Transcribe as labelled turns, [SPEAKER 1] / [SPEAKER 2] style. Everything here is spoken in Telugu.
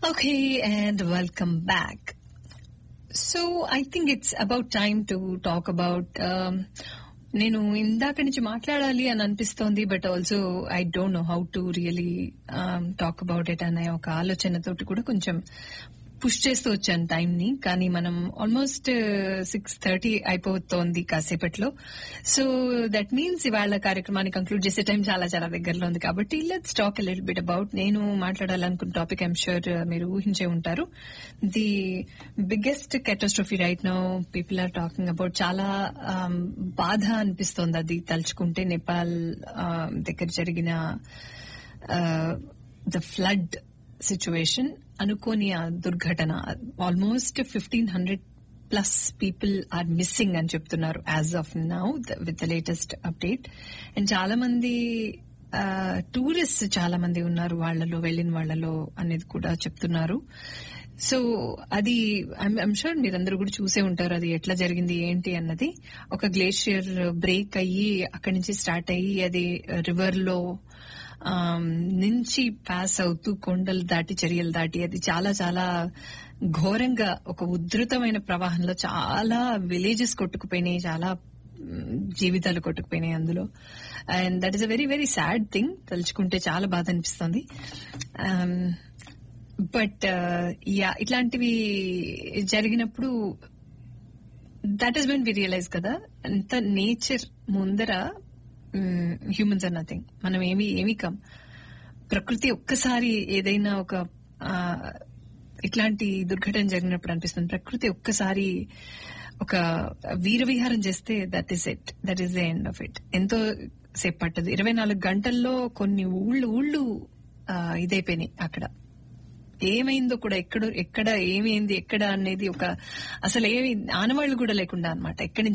[SPEAKER 1] Okay, and welcome back. So I think it's about time to talk about. Um, నేను ఇందాక నుంచి మాట్లాడాలి అని అనిపిస్తోంది but also I don't know how to really talk about it అనే ఒక ఆలోచనతోటి కూడా కొంచెం పుష్ చేస్తూ వచ్చాను టైం ని కానీ మనం ఆల్మోస్ట్ సిక్స్ థర్టీ అయిపోతోంది కాసేపట్లో సో దట్ మీన్స్ ఇవాళ కార్యక్రమాన్ని కంక్లూడ్ చేసే టైం చాలా చాలా దగ్గరలో ఉంది కాబట్టి let's talk little bit about నేను మాట్లాడాలనుకున్న టాపిక్ ఐమ్ షూర్ మీరు ఊహించే ఉంటారు the biggest catastrophe right now people are talking about చాలా um, బాధ అనిపిస్తోంది అది తలుచుకుంటే నేపాల్ um, దగ్గర జరిగిన ద ఫ్లడ్ సిచ్యువేషన్ అనుకోని ఆ దుర్ఘటన almost fifteen hundred plus people are missing అని చెప్తున్నారు as of now with the latest update and చాలా మంది టూరిస్ట్ చాలా మంది ఉన్నారు వాళ్లలో వెళ్లిన వాళ్లలో అనేది కూడా చెప్తున్నారు సో అది ఐమ్ షూర్ మీరందరూ కూడా చూసే ఉంటారు అది ఎట్లా జరిగింది ఏంటి అన్నది ఒక గ్లేషియర్ బ్రేక్ అయ్యి అక్కడి నుంచి స్టార్ట్ అయ్యి అది రివర్ లో నుంచి పాస్ అవుతూ కొండలు దాటి చర్యలు దాటి అది చాలా చాలా ఘోరంగా ఒక ఉధృతమైన ప్రవాహంలో చాలా విలేజెస్ కొట్టుకుపోయినాయి చాలా జీవితాలు కొట్టుకుపోయినాయి అందులో and that is a very very sad thing తలుచుకుంటే చాలా బాధ అనిపిస్తుంది బట్ యా ఇట్లాంటివి జరిగినప్పుడు that is when we realise కదా అంత నేచర్ ముందర హ్యూమన్స్ ఆర్ నథింగ్ మనం ఏమి ఏమి కమ్ ప్రకృతి ఒక్కసారి ఏదైనా ఒక ఇట్లాంటి దుర్ఘటన జరిగినప్పుడు అనిపిస్తుంది ప్రకృతి ఒక్కసారి ఒక వీర విహారం చేస్తే that is it that is the end of it ఎంతో సేపు పట్టదు ఇరవై నాలుగు గంటల్లో కొన్ని ఊళ్ళు ఊళ్ళు ఇదైపోయినాయి అక్కడ ఏమైందో కూడా ఎక్కడ ఎక్కడ ఏమైంది ఎక్కడ అనేది ఒక అసలు ఏమి ఆనవాళ్లు కూడా లేకుండా అనమాట ఎక్కడి నుంచి